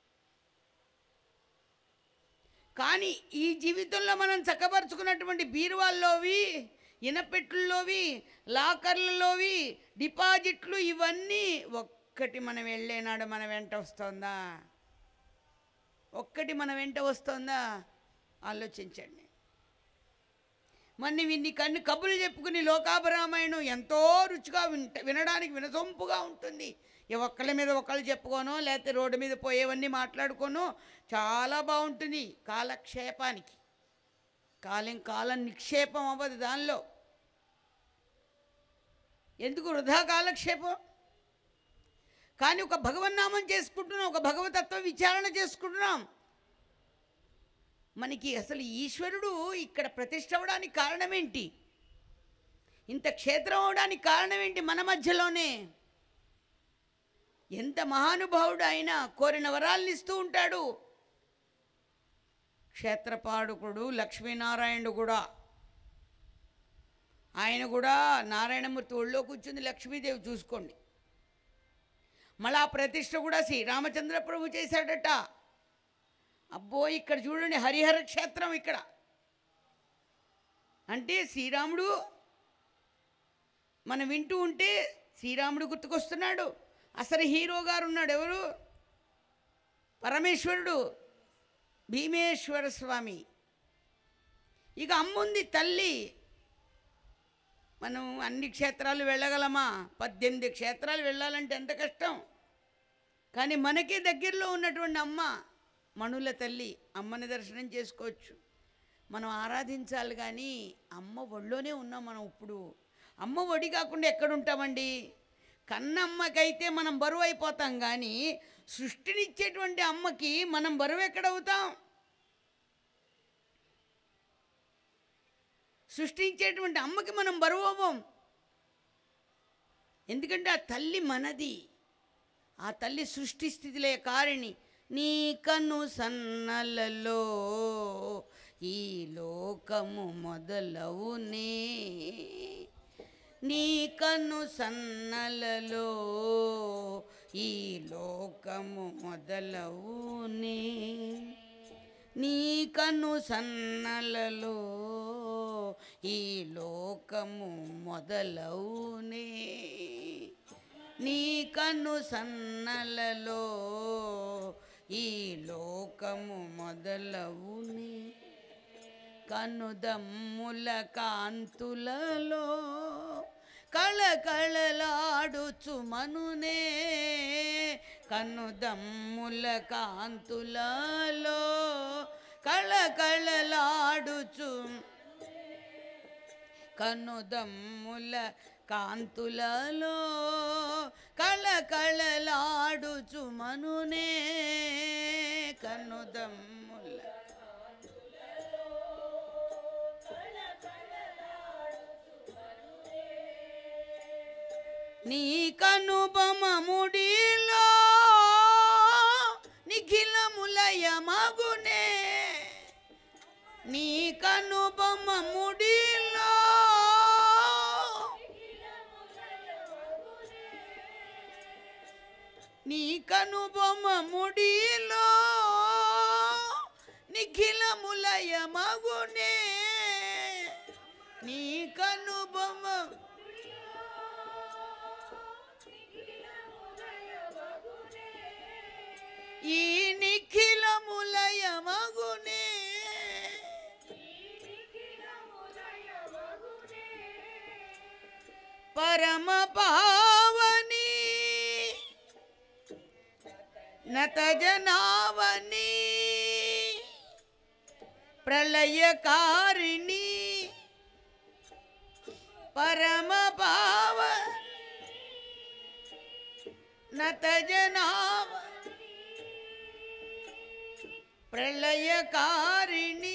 కానీ ఈ జీవితంలో మనం చక్కపరుచుకున్నటువంటి బీరువాల్లోవి ఇనపెట్టుల్లోవి లాకర్లలోవి డిపాజిట్లు ఇవన్నీ ఒక్కటి మనం వెళ్ళేనాడు మన వెంట వస్తుందా ఒక్కటి మన వెంట వస్తుందా ఆలోచించండి మరి విన్ని కన్ను కబుర్లు చెప్పుకుని లోకాభరామాయణం ఎంతో రుచిగా వింట వినడానికి వినసొంపుగా ఉంటుంది ఏ ఒక్కళ్ళ మీద ఒకళ్ళు చెప్పుకోనో లేకపోతే రోడ్డు మీద పోయేవన్నీ మాట్లాడుకోనో చాలా బాగుంటుంది కాలక్షేపానికి కాలం కాలం నిక్షేపం అవ్వదు దానిలో ఎందుకు వృధా కాలక్షేపం కానీ ఒక భగవన్నామం చేసుకుంటున్నాం ఒక భగవతత్వ విచారణ చేసుకుంటున్నాం మనకి అసలు ఈశ్వరుడు ఇక్కడ ప్రతిష్ఠ అవ్వడానికి కారణం ఏంటి ఇంత క్షేత్రం అవడానికి కారణం ఏంటి మన మధ్యలోనే ఎంత మహానుభావుడు ఆయన కోరిన వరాలను ఇస్తూ ఉంటాడు క్షేత్రపాడుకుడు లక్ష్మీనారాయణుడు కూడా ఆయన కూడా నారాయణమూర్తి ఒళ్ళో కూర్చుంది లక్ష్మీదేవి చూసుకోండి మళ్ళీ ఆ ప్రతిష్ఠ కూడా శ్రీరామచంద్ర ప్రభు చేశాడట అబ్బో ఇక్కడ చూడండి హరిహర క్షేత్రం ఇక్కడ అంటే శ్రీరాముడు మనం వింటూ ఉంటే శ్రీరాముడు గుర్తుకొస్తున్నాడు అసలు హీరో గారు ఉన్నాడు ఎవరు పరమేశ్వరుడు భీమేశ్వర స్వామి ఇక అమ్ముంది తల్లి మనం అన్ని క్షేత్రాలు వెళ్ళగలమా పద్దెనిమిది క్షేత్రాలు వెళ్ళాలంటే ఎంత కష్టం కానీ మనకే దగ్గరలో ఉన్నటువంటి అమ్మ మణుల తల్లి అమ్మని దర్శనం చేసుకోవచ్చు మనం ఆరాధించాలి కానీ అమ్మ ఒళ్ళోనే ఉన్నాం మనం ఇప్పుడు అమ్మ ఒడి కాకుండా ఎక్కడ ఉంటామండి కన్నమ్మకైతే మనం బరువు అయిపోతాం కానీ సృష్టినిచ్చేటువంటి అమ్మకి మనం బరువు ఎక్కడవుతాం సృష్టించేటువంటి అమ్మకి మనం బరువు అవ్వం ఎందుకంటే ఆ తల్లి మనది ఆ తల్లి సృష్టి స్థితిలే కారిణి నీ కన్ను సన్నలలో ఈ లోకము మొదలవునే నీ కన్ను సన్నలలో ఈ లోకము మొదలవునే నీ కన్ను సన్నలలో ఈ లో లోకము మొదలవునే నీ కన్ను సన్నలలో ఈ లోకము మొదలవునే కనుదమ్ముల కాంతులలో కళకళలాడుచు మనునే కనుదమ్ముల కాంతులలో కళకళలాడుచు కనుదమ్ముల కాంతులలో కళకళలాడుచు మనునే కనుదమ్ముల నీ కనుబొమ ముడిలో నిఖిలములయ మగునే నీ కనుబొమ ముడిలో నీ కనుబొమ ముడిలో నిఖిలములయ మగునే నీ కనుబొమ ఈ నిఖిలములయ మగునే పరమ పావని నత జనావని ప్రళయకారిణి పరమ పావ నత జనావ ప్రళయకారిణి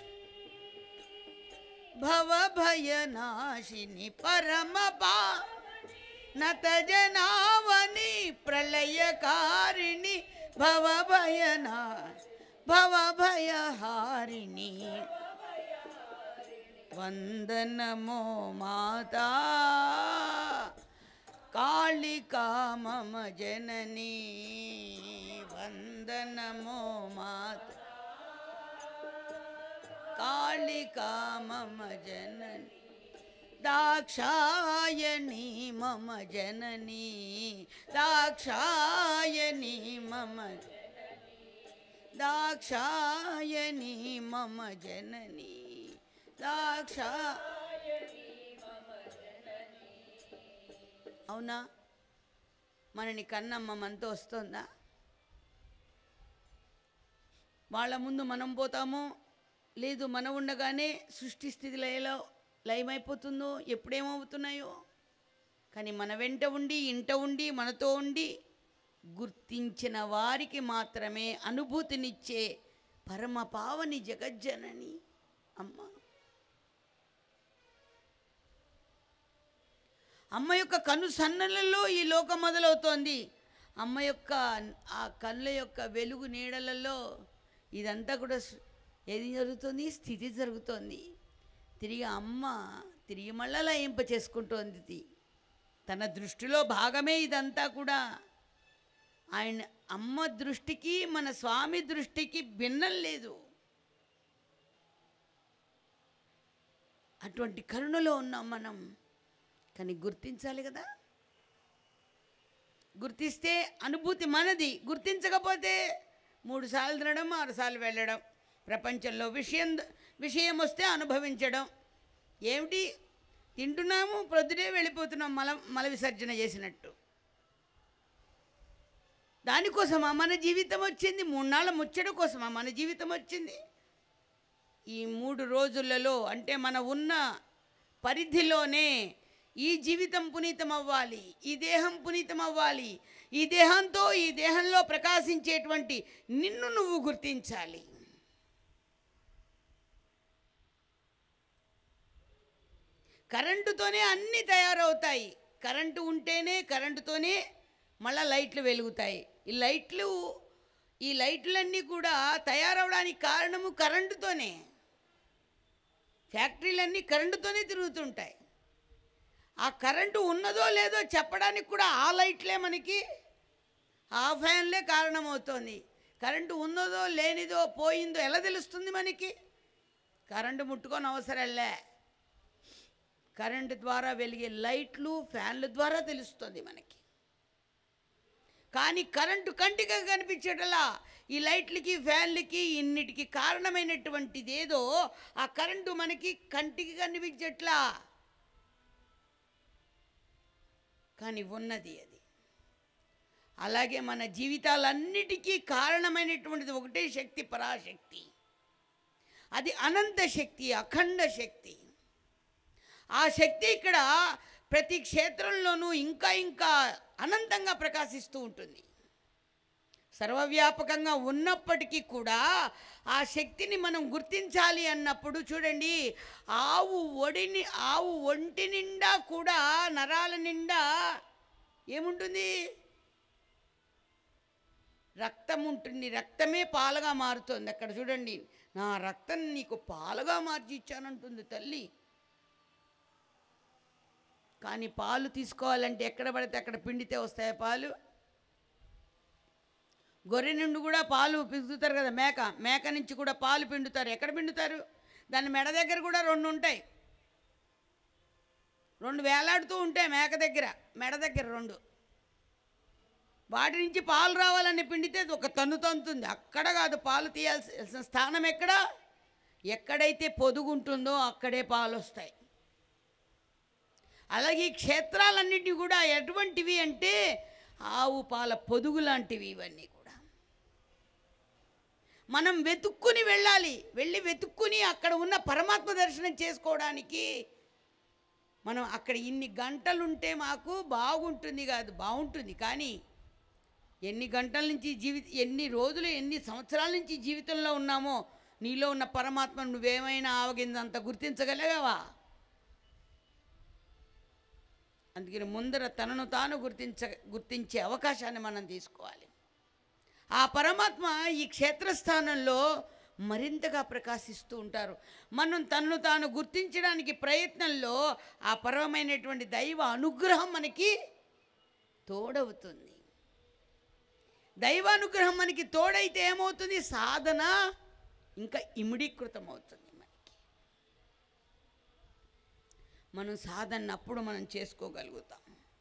భవభయనాశిని పరమ పా నత జనావని ప్రళయకారిణి భవభయనా భవభయహారిణి వందనమో మాతా కాళికా మమ జననీ వందనమో మాత కాళికా మమ జనని దాక్షాయణి మమ జనని దాక్షాయణి మమ దాక్షాయణి మమ జనని దాక్షా అవునా మనని కన్నమ్మ మనతో వస్తుందా వాళ్ళ ముందు మనం పోతామో లేదు మనం ఉండగానే సృష్టి స్థితిలో ఎలా లయమైపోతుందో ఎప్పుడేమవుతున్నాయో కానీ మన వెంట ఉండి ఇంట ఉండి మనతో ఉండి గుర్తించిన వారికి మాత్రమే అనుభూతినిచ్చే పరమ పావని జగజ్జనని అమ్మ అమ్మ యొక్క కను సన్నలలో ఈ లోకం మొదలవుతోంది అమ్మ యొక్క ఆ కళ్ళ యొక్క వెలుగు నీడలలో ఇదంతా కూడా స్- ఏది జరుగుతుంది స్థితి జరుగుతోంది తిరిగి అమ్మ తిరిగి మళ్ళా లయింప చేసుకుంటోంది ఇది. తన దృష్టిలో భాగమే ఇదంతా కూడా ఆయన అమ్మ దృష్టికి మన స్వామి దృష్టికి భిన్నం లేదు అటువంటి కరుణలో ఉన్నాం మనం కానీ గుర్తించాలి కదా గుర్తిస్తే అనుభూతి మనది గుర్తించకపోతే మూడు సార్లు తినడం ఆరు సార్లు వెళ్ళడం ప్రపంచంలో విషయం విషయం వస్తే అనుభవించడం ఏమిటి తింటున్నాము ప్రొద్దునే వెళ్ళిపోతున్నాం మల మల విసర్జన చేసినట్టు దానికోసమా మన జీవితం వచ్చింది మూడు నాళ్ళ ముచ్చట కోసమా మన జీవితం వచ్చింది ఈ మూడు రోజులలో అంటే మన ఉన్న పరిధిలోనే ఈ జీవితం పునీతం అవ్వాలి ఈ దేహం పునీతం అవ్వాలి ఈ దేహంతో ఈ దేహంలో ప్రకాశించేటువంటి నిన్ను నువ్వు గుర్తించాలి కరెంటుతోనే అన్నీ తయారవుతాయి కరెంటు ఉంటేనే కరెంటుతోనే మళ్ళా లైట్లు వెలుగుతాయి ఈ లైట్లు ఈ లైట్లన్నీ కూడా తయారవడానికి కారణము కరెంటుతోనే ఫ్యాక్టరీలన్నీ కరెంటుతోనే తిరుగుతుంటాయి ఆ కరెంటు ఉన్నదో లేదో చెప్పడానికి కూడా ఆ లైట్లే మనకి ఆ ఫ్యాన్లే కారణమవుతోంది కరెంటు ఉన్నదో లేనిదో పోయిందో ఎలా తెలుస్తుంది మనకి కరెంటు ముట్టుకొని అవసరంలే కరెంటు ద్వారా వెలిగే లైట్లు ఫ్యాన్ల ద్వారా తెలుస్తుంది మనకి కానీ కరెంటు కంటిగా కనిపించటలా ఈ లైట్లకి ఫ్యాన్లకి ఇన్నిటికి కారణమైనటువంటిది ఏదో ఆ కరెంటు మనకి కంటికి కనిపించట్లా కానీ ఉన్నది అది అలాగే మన జీవితాలన్నిటికీ కారణమైనటువంటిది ఒకటే శక్తి పరాశక్తి అది అనంత శక్తి అఖండ శక్తి ఆ శక్తి ఇక్కడ ప్రతి క్షేత్రంలోనూ ఇంకా ఇంకా అనంతంగా ప్రకాశిస్తూ ఉంటుంది సర్వవ్యాపకంగా ఉన్నప్పటికీ కూడా ఆ శక్తిని మనం గుర్తించాలి అన్నప్పుడు చూడండి ఆవు ఒడిని ఆవు ఒంటి నిండా కూడా నరాల నిండా ఏముంటుంది రక్తం ఉంటుంది రక్తమే పాలుగా మారుతుంది అక్కడ చూడండి నా రక్తం నీకు పాలుగా మార్చి ఇచ్చానంటుంది తల్లి కానీ పాలు తీసుకోవాలంటే ఎక్కడ పడితే అక్కడ పిండితే వస్తాయి పాలు గొర్రె నుండి కూడా పాలు పిండుతారు కదా మేక మేక నుంచి కూడా పాలు పిండుతారు ఎక్కడ పిండుతారు దాని మెడ దగ్గర కూడా రెండు ఉంటాయి రెండు వేలాడుతూ ఉంటాయి మేక దగ్గర మెడ దగ్గర రెండు వాటి నుంచి పాలు రావాలని పిండితే ఒక తన్ను తంతుంది అక్కడ కాదు పాలు తీయాల్సిన స్థానం ఎక్కడ ఎక్కడైతే పొదుగు ఉంటుందో అక్కడే పాలు వస్తాయి అలాగే ఈ క్షేత్రాలన్నింటినీ కూడా ఎటువంటివి అంటే ఆవు పాల పొదుగు లాంటివి ఇవన్నీ కూడా మనం వెతుక్కుని వెళ్ళాలి వెళ్ళి వెతుక్కుని అక్కడ ఉన్న పరమాత్మ దర్శనం చేసుకోవడానికి మనం అక్కడ ఇన్ని గంటలుంటే మాకు బాగుంటుంది కాదు బాగుంటుంది కానీ ఎన్ని గంటల నుంచి జీవి ఎన్ని రోజులు ఎన్ని సంవత్సరాల నుంచి జీవితంలో ఉన్నామో నీలో ఉన్న పరమాత్మ నువ్వేమైనా ఆవగిందంత గుర్తించగలిగావా అందుకని ముందర తనను తాను గుర్తించ గుర్తించే అవకాశాన్ని మనం తీసుకోవాలి ఆ పరమాత్మ ఈ క్షేత్రస్థానంలో మరింతగా ప్రకాశిస్తూ ఉంటారు మనం తనను తాను గుర్తించడానికి ప్రయత్నంలో ఆ పరమైనటువంటి దైవ అనుగ్రహం మనకి తోడవుతుంది దైవానుగ్రహం మనకి తోడైతే ఏమవుతుంది సాధన ఇంకా ఇమిడీకృతం అవుతుంది మనకి మనం సాధన అప్పుడు మనం చేసుకోగలుగుతాం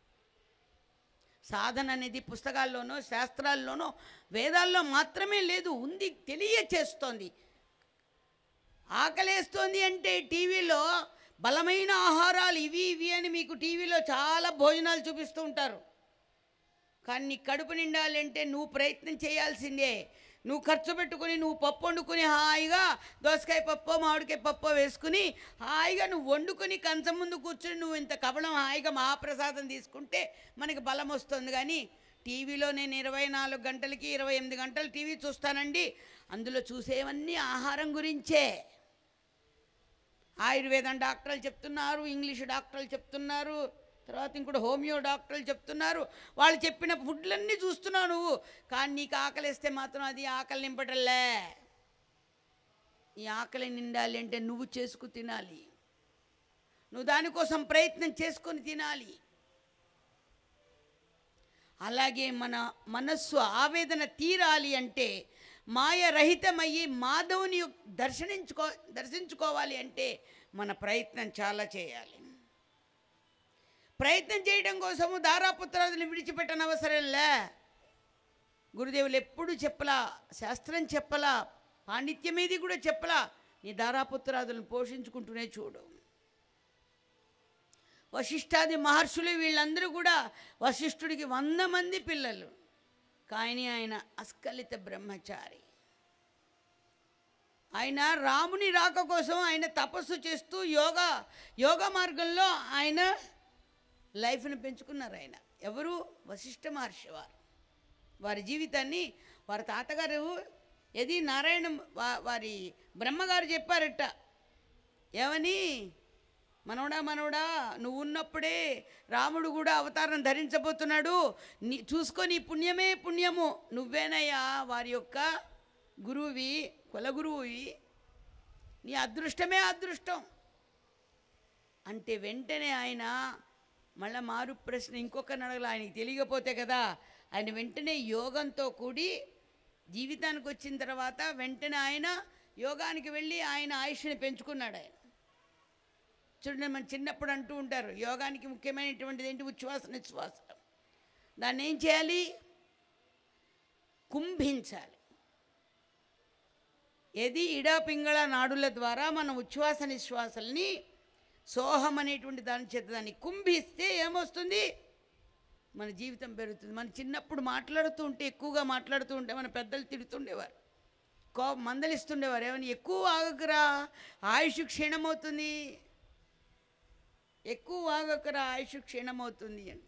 సాధన అనేది పుస్తకాల్లోనో శాస్త్రాల్లోనో వేదాల్లో మాత్రమే లేదు ఉంది తెలియచేస్తోంది ఆకలేస్తోంది అంటే టీవీలో బలమైన ఆహారాలు ఇవి ఇవి అని మీకు టీవీలో చాలా భోజనాలు చూపిస్తూ ఉంటారు కానీ నీ కడుపు నిండాలంటే నువ్వు ప్రయత్నం చేయాల్సిందే నువ్వు ఖర్చు పెట్టుకుని నువ్వు పప్పు వండుకుని హాయిగా దోసకాయ పప్పు మామిడికాయ పప్పు వేసుకుని హాయిగా నువ్వు వండుకుని కంచం ముందు కూర్చుని నువ్వు ఇంత కబలం హాయిగా మహాప్రసాదం తీసుకుంటే మనకి బలం వస్తుంది కానీ టీవీలో నేను ఇరవై నాలుగు గంటలకి ఇరవై ఎనిమిది గంటలు టీవీ చూస్తానండి అందులో చూసేవన్నీ ఆహారం గురించే ఆయుర్వేదం డాక్టర్లు చెప్తున్నారు ఇంగ్లీష్ డాక్టర్లు చెప్తున్నారు తర్వాత ఇంకోటి హోమియో డాక్టర్లు చెప్తున్నారు వాళ్ళు చెప్పిన ఫుడ్లన్నీ చూస్తున్నావు నువ్వు కానీ నీకు ఆకలిస్తే మాత్రం అది ఆకలి నింపటంలే ఈ ఆకలి నిండాలి అంటే నువ్వు చేసుకు తినాలి నువ్వు దానికోసం ప్రయత్నం చేసుకొని తినాలి అలాగే మన మనస్సు ఆవేదన తీరాలి అంటే మాయ రహితమయ్యి మాధవుని యొక్- దర్శనించుకో దర్శించుకోవాలి అంటే మన ప్రయత్నం చాలా చేయాలి ప్రయత్నం చేయడం కోసము దారాపుత్రాదులు విడిచిపెట్టని అవసరంలే గురుదేవులు ఎప్పుడు చెప్పలా శాస్త్రం చెప్పలా పాండిత్యమేది కూడా చెప్పలా నీ దారాపుత్రాదులను పోషించుకుంటూనే చూడు వశిష్ఠాది మహర్షులు వీళ్ళందరూ కూడా వశిష్ఠుడికి వంద మంది పిల్లలు కానీ ఆయన అస్కలిత బ్రహ్మచారి ఆయన రాముని రాక కోసం ఆయన తపస్సు చేస్తూ యోగా యోగా మార్గంలో ఆయన లైఫ్ని పెంచుకున్నారు ఆయన ఎవరు వశిష్ఠ మహర్షి వారు వారి జీవితాన్ని వారి తాతగారు ఏది నారాయణ వా- వారి బ్రహ్మగారు చెప్పారట ఏమని మనవడా మనవడా నువ్వు ఉన్నప్పుడే రాముడు కూడా అవతారం ధరించబోతున్నాడు నీ చూసుకో నీ పుణ్యమే పుణ్యము నువ్వేనయ్యా వారి యొక్క గురువువి కులగురువువి నీ అదృష్టమే అదృష్టం అంటే వెంటనే ఆయన మళ్ళా మారు ప్రశ్న ఇంకొకరిని అడగల ఆయనకి తెలియకపోతే కదా ఆయన వెంటనే యోగంతో కూడి జీవితానికి వచ్చిన తర్వాత వెంటనే ఆయన యోగానికి వెళ్ళి ఆయన ఆయుష్ని పెంచుకున్నాడు ఆయన చూడండి మన చిన్నప్పుడు అంటూ ఉంటారు యోగానికి ముఖ్యమైనటువంటిది ఏంటి ఉచ్ఛ్వాస నిశ్వాస దాన్ని ఏం చేయాలి కుంభించాలి ఏది ఇడా పింగళ నాడుల ద్వారా మన ఉచ్ఛ్వాస నిశ్వాసల్ని సోహం అనేటువంటి దాని చేత దాన్ని కుంభిస్తే ఏమొస్తుంది మన జీవితం పెరుగుతుంది మన చిన్నప్పుడు మాట్లాడుతూ ఉంటే ఎక్కువగా మాట్లాడుతూ ఉంటే మన పెద్దలు తిడుతుండేవారు కో మందలిస్తుండేవారు ఏమని ఎక్కువ ఆగకురా ఆయుష్ క్షీణమవుతుంది ఎక్కువ ఆగకురా ఆయుష్ క్షీణమవుతుంది అంట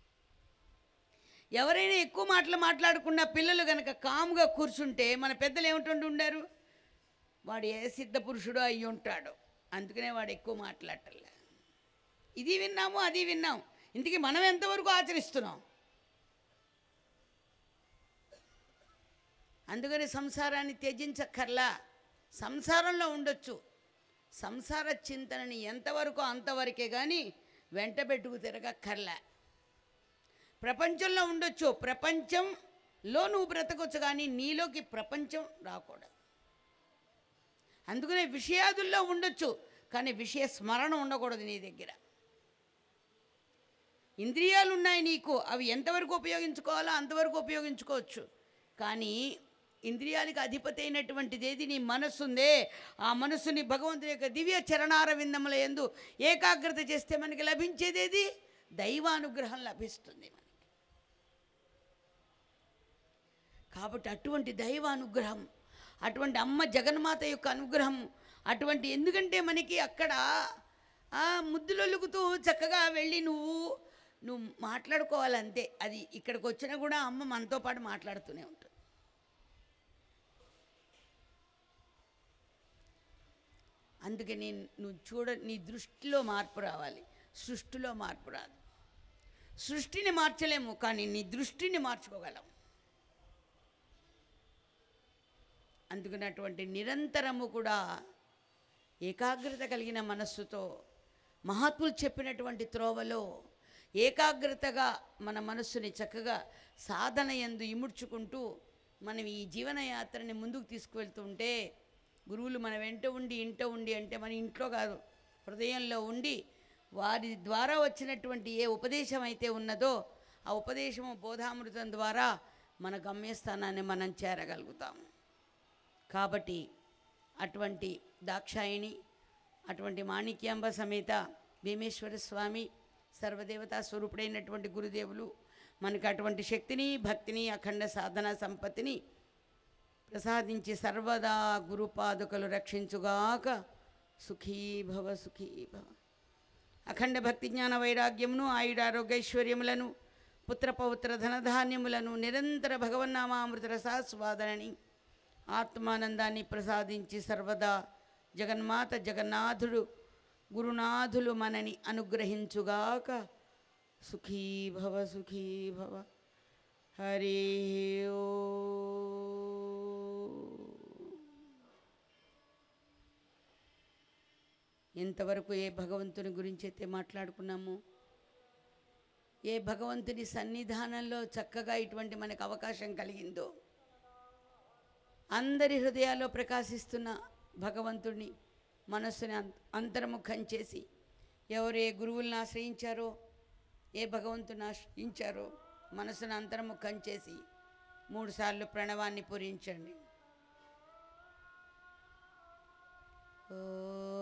ఎవరైనా ఎక్కువ మాటలు మాట్లాడకుండా పిల్లలు కనుక కామ్గా కూర్చుంటే మన పెద్దలు ఏమిటంటూ ఉండారు వాడు ఏ సిద్ధ పురుషుడు అయి ఉంటాడు అందుకనే వాడు ఎక్కువ మాట్లాడటంలే ఇది విన్నాము అది విన్నాం ఇందుకే మనం ఎంతవరకు ఆచరిస్తున్నాం అందుకని సంసారాన్ని త్యజించక్కర్లా సంసారంలో ఉండొచ్చు సంసార చింతనని ఎంతవరకు అంతవరకే కానీ వెంట పెట్టుకు తిరగక్కర్లా ప్రపంచంలో ఉండొచ్చు ప్రపంచంలో నువ్వు బ్రతకొచ్చు కానీ నీలోకి ప్రపంచం రాకూడదు అందుకనే విషయాదుల్లో ఉండొచ్చు కానీ విషయ స్మరణ ఉండకూడదు నీ దగ్గర ఇంద్రియాలు ఉన్నాయి నీకు అవి ఎంతవరకు ఉపయోగించుకోవాలో అంతవరకు ఉపయోగించుకోవచ్చు కానీ ఇంద్రియాలకు అధిపతి అయినటువంటిది ఏది నీ మనస్సు ఉందే ఆ మనస్సుని భగవంతుని యొక్క దివ్య చరణార విందముల ఎందు ఏకాగ్రత చేస్తే మనకి లభించేది ఏది దైవానుగ్రహం లభిస్తుంది మనకి కాబట్టి అటువంటి దైవానుగ్రహం అటువంటి అమ్మ జగన్మాత యొక్క అనుగ్రహం అటువంటి ఎందుకంటే మనకి అక్కడ ఆ, ముద్దులొలుగుతూ చక్కగా వెళ్ళి నువ్వు నువ్వు మాట్లాడుకోవాలంతే అది ఇక్కడికి వచ్చినా కూడా అమ్మ మనతో పాటు మాట్లాడుతూనే ఉంటుంది అందుకని నువ్వు చూడ నీ దృష్టిలో మార్పు రావాలి సృష్టిలో మార్పు రాదు సృష్టిని మార్చలేము కానీ నీ దృష్టిని మార్చుకోగలం అందుకున్నటువంటి నిరంతరము కూడా ఏకాగ్రత కలిగిన మనస్సుతో మహాత్ములు చెప్పినటువంటి త్రోవలో ఏకాగ్రతగా మన మనస్సుని చక్కగా సాధన ఎందు ఇముడ్చుకుంటూ మనం ఈ జీవనయాత్రని ముందుకు తీసుకువెళ్తుంటే గురువులు మన వెంట ఉండి ఇంట ఉండి అంటే మన ఇంట్లో కాదు హృదయంలో ఉండి వారి ద్వారా వచ్చినటువంటి ఏ ఉపదేశం అయితే ఉన్నదో ఆ ఉపదేశము బోధామృతం ద్వారా మన గమ్యస్థానాన్ని మనం చేరగలుగుతాము కాబట్టి అటువంటి దాక్షాయిణి అటువంటి మాణిక్యాంబ సమేత భీమేశ్వర స్వామి సర్వదేవతా స్వరూపుడైనటువంటి గురుదేవులు మనకు అటువంటి శక్తిని భక్తిని అఖండ సాధన సంపత్తిని ప్రసాదించి సర్వదా గురుపాదుకలు రక్షించుగాక సుఖీ భవ సుఖీ భవ అఖండ భక్తి జ్ఞాన వైరాగ్యమును ఆయుడారోగ్యైశ్వర్యములను పుత్ర పౌత్ర ధనధాన్యములను నిరంతర భగవన్నామామృత రసాస్వాదనని ఆత్మానందాన్ని ప్రసాదించి సర్వదా జగన్మాత జగన్నాథుడు గురునాథులు మనని అనుగ్రహించుగాక సుఖీ భవ సుఖీ భవ హరి ఓ ఎంతవరకు ఏ భగవంతుని గురించి అయితే మాట్లాడుకున్నాము ఏ భగవంతుని సన్నిధానంలో చక్కగా ఇటువంటి మనకు అవకాశం కలిగిందో అందరి హృదయాల్లో ప్రకాశిస్తున్న భగవంతుడిని మనస్సుని అంత అంతర్ముఖం చేసి ఎవరు ఏ గురువులను ఆశ్రయించారో ఏ భగవంతుని ఆశ్రయించారో మనసును అంతర్ముఖం చేసి మూడుసార్లు ప్రణవాన్ని పూరించండి ఓ